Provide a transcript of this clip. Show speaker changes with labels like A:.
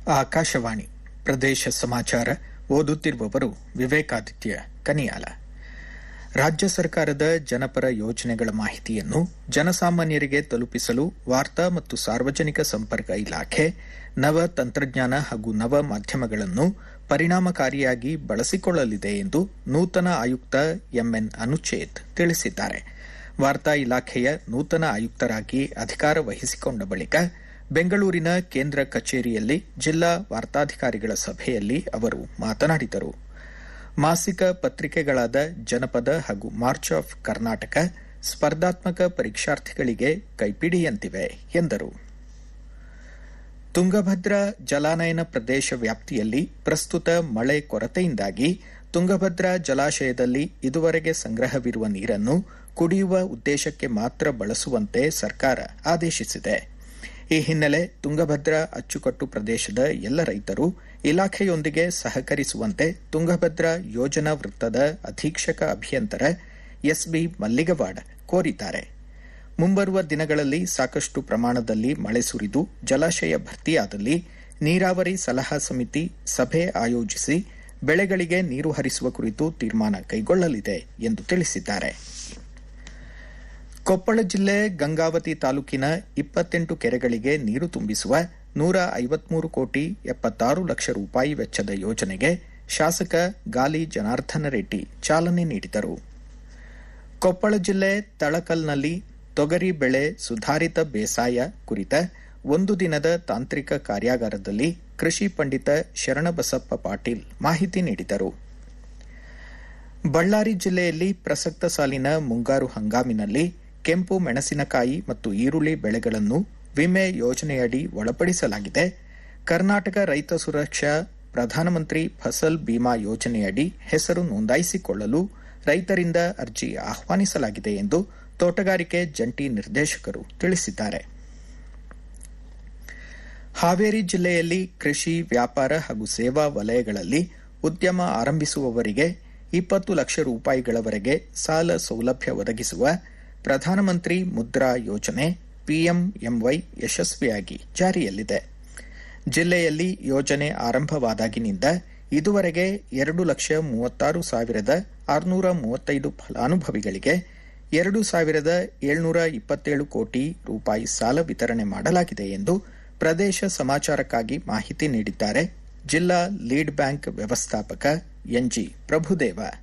A: ಆಕಾಶವಾಣಿ ಪ್ರದೇಶ ಸಮಾಚಾರ ಓದುತ್ತಿರುವವರು ವಿವೇಕಾದಿತ್ಯ ಕನಿಯಾಲ ರಾಜ್ಯ ಸರ್ಕಾರದ ಜನಪರ ಯೋಜನೆಗಳ ಮಾಹಿತಿಯನ್ನು ಜನಸಾಮಾನ್ಯರಿಗೆ ತಲುಪಿಸಲು ವಾರ್ತಾ ಮತ್ತು ಸಾರ್ವಜನಿಕ ಸಂಪರ್ಕ ಇಲಾಖೆ ನವ ತಂತ್ರಜ್ಞಾನ ಹಾಗೂ ನವ ಮಾಧ್ಯಮಗಳನ್ನು ಪರಿಣಾಮಕಾರಿಯಾಗಿ ಬಳಸಿಕೊಳ್ಳಲಿದೆ ಎಂದು ನೂತನ ಆಯುಕ್ತ ಎಂಎನ್ ಅನುಚೇತ್ ತಿಳಿಸಿದ್ದಾರೆ ವಾರ್ತಾ ಇಲಾಖೆಯ ನೂತನ ಆಯುಕ್ತರಾಗಿ ಅಧಿಕಾರ ವಹಿಸಿಕೊಂಡ ಬಳಿಕ ಬೆಂಗಳೂರಿನ ಕೇಂದ್ರ ಕಚೇರಿಯಲ್ಲಿ ಜಿಲ್ಲಾ ವಾರ್ತಾಧಿಕಾರಿಗಳ ಸಭೆಯಲ್ಲಿ ಅವರು ಮಾತನಾಡಿದರು ಮಾಸಿಕ ಪತ್ರಿಕೆಗಳಾದ ಜನಪದ ಹಾಗೂ ಮಾರ್ಚ್ ಆಫ್ ಕರ್ನಾಟಕ ಸ್ಪರ್ಧಾತ್ಮಕ ಪರೀಕ್ಷಾರ್ಥಿಗಳಿಗೆ ಕೈಪಿಡಿಯಂತಿವೆ ಎಂದರು ತುಂಗಭದ್ರಾ ಜಲಾನಯನ ಪ್ರದೇಶ ವ್ಯಾಪ್ತಿಯಲ್ಲಿ ಪ್ರಸ್ತುತ ಮಳೆ ಕೊರತೆಯಿಂದಾಗಿ ತುಂಗಭದ್ರಾ ಜಲಾಶಯದಲ್ಲಿ ಇದುವರೆಗೆ ಸಂಗ್ರಹವಿರುವ ನೀರನ್ನು ಕುಡಿಯುವ ಉದ್ದೇಶಕ್ಕೆ ಮಾತ್ರ ಬಳಸುವಂತೆ ಸರ್ಕಾರ ಆದೇಶಿಸಿದೆ ಈ ಹಿನ್ನೆಲೆ ತುಂಗಭದ್ರಾ ಅಚ್ಚುಕಟ್ಟು ಪ್ರದೇಶದ ಎಲ್ಲ ರೈತರು ಇಲಾಖೆಯೊಂದಿಗೆ ಸಹಕರಿಸುವಂತೆ ತುಂಗಭದ್ರಾ ಯೋಜನಾ ವೃತ್ತದ ಅಧೀಕ್ಷಕ ಅಭಿಯಂತರ ಎಸ್ಬಿ ಮಲ್ಲಿಗವಾಡ್ ಕೋರಿದ್ದಾರೆ ಮುಂಬರುವ ದಿನಗಳಲ್ಲಿ ಸಾಕಷ್ಟು ಪ್ರಮಾಣದಲ್ಲಿ ಮಳೆ ಸುರಿದು ಜಲಾಶಯ ಭರ್ತಿಯಾದಲ್ಲಿ ನೀರಾವರಿ ಸಲಹಾ ಸಮಿತಿ ಸಭೆ ಆಯೋಜಿಸಿ ಬೆಳೆಗಳಿಗೆ ನೀರು ಹರಿಸುವ ಕುರಿತು ತೀರ್ಮಾನ ಕೈಗೊಳ್ಳಲಿದೆ ಎಂದು ತಿಳಿಸಿದ್ದಾರೆ ಕೊಪ್ಪಳ ಜಿಲ್ಲೆ ಗಂಗಾವತಿ ತಾಲೂಕಿನ ಇಪ್ಪತ್ತೆಂಟು ಕೆರೆಗಳಿಗೆ ನೀರು ತುಂಬಿಸುವ ನೂರ ಐವತ್ಮೂರು ಕೋಟಿ ಎಪ್ಪತ್ತಾರು ಲಕ್ಷ ರೂಪಾಯಿ ವೆಚ್ಚದ ಯೋಜನೆಗೆ ಶಾಸಕ ಗಾಲಿ ಜನಾರ್ದನ ರೆಡ್ಡಿ ಚಾಲನೆ ನೀಡಿದರು ಕೊಪ್ಪಳ ಜಿಲ್ಲೆ ತಳಕಲ್ನಲ್ಲಿ ತೊಗರಿ ಬೆಳೆ ಸುಧಾರಿತ ಬೇಸಾಯ ಕುರಿತ ಒಂದು ದಿನದ ತಾಂತ್ರಿಕ ಕಾರ್ಯಾಗಾರದಲ್ಲಿ ಕೃಷಿ ಪಂಡಿತ ಶರಣಬಸಪ್ಪ ಪಾಟೀಲ್ ಮಾಹಿತಿ ನೀಡಿದರು ಬಳ್ಳಾರಿ ಜಿಲ್ಲೆಯಲ್ಲಿ ಪ್ರಸಕ್ತ ಸಾಲಿನ ಮುಂಗಾರು ಹಂಗಾಮಿನಲ್ಲಿ ಕೆಂಪು ಮೆಣಸಿನಕಾಯಿ ಮತ್ತು ಈರುಳ್ಳಿ ಬೆಳೆಗಳನ್ನು ವಿಮೆ ಯೋಜನೆಯಡಿ ಒಳಪಡಿಸಲಾಗಿದೆ ಕರ್ನಾಟಕ ರೈತ ಸುರಕ್ಷಾ ಪ್ರಧಾನಮಂತ್ರಿ ಫಸಲ್ ಬಿಮಾ ಯೋಜನೆಯಡಿ ಹೆಸರು ನೋಂದಾಯಿಸಿಕೊಳ್ಳಲು ರೈತರಿಂದ ಅರ್ಜಿ ಆಹ್ವಾನಿಸಲಾಗಿದೆ ಎಂದು ತೋಟಗಾರಿಕೆ ಜಂಟಿ ನಿರ್ದೇಶಕರು ತಿಳಿಸಿದ್ದಾರೆ ಹಾವೇರಿ ಜಿಲ್ಲೆಯಲ್ಲಿ ಕೃಷಿ ವ್ಯಾಪಾರ ಹಾಗೂ ಸೇವಾ ವಲಯಗಳಲ್ಲಿ ಉದ್ಯಮ ಆರಂಭಿಸುವವರಿಗೆ ಇಪ್ಪತ್ತು ಲಕ್ಷ ರೂಪಾಯಿಗಳವರೆಗೆ ಸಾಲ ಸೌಲಭ್ಯ ಒದಗಿಸುವ ಪ್ರಧಾನಮಂತ್ರಿ ಮುದ್ರಾ ಯೋಜನೆ ಪಿಎಂಎಂವೈ ಯಶಸ್ವಿಯಾಗಿ ಜಾರಿಯಲ್ಲಿದೆ ಜಿಲ್ಲೆಯಲ್ಲಿ ಯೋಜನೆ ಆರಂಭವಾದಾಗಿನಿಂದ ಇದುವರೆಗೆ ಎರಡು ಲಕ್ಷ ಮೂವತ್ತಾರು ಸಾವಿರದ ಆರುನೂರ ಮೂವತ್ತೈದು ಫಲಾನುಭವಿಗಳಿಗೆ ಎರಡು ಸಾವಿರದ ಏಳ್ನೂರ ಇಪ್ಪತ್ತೇಳು ಕೋಟಿ ರೂಪಾಯಿ ಸಾಲ ವಿತರಣೆ ಮಾಡಲಾಗಿದೆ ಎಂದು ಪ್ರದೇಶ ಸಮಾಚಾರಕ್ಕಾಗಿ ಮಾಹಿತಿ ನೀಡಿದ್ದಾರೆ ಜಿಲ್ಲಾ ಲೀಡ್ ಬ್ಯಾಂಕ್ ವ್ಯವಸ್ಥಾಪಕ ಎನ್ಜಿ ಪ್ರಭುದೇವ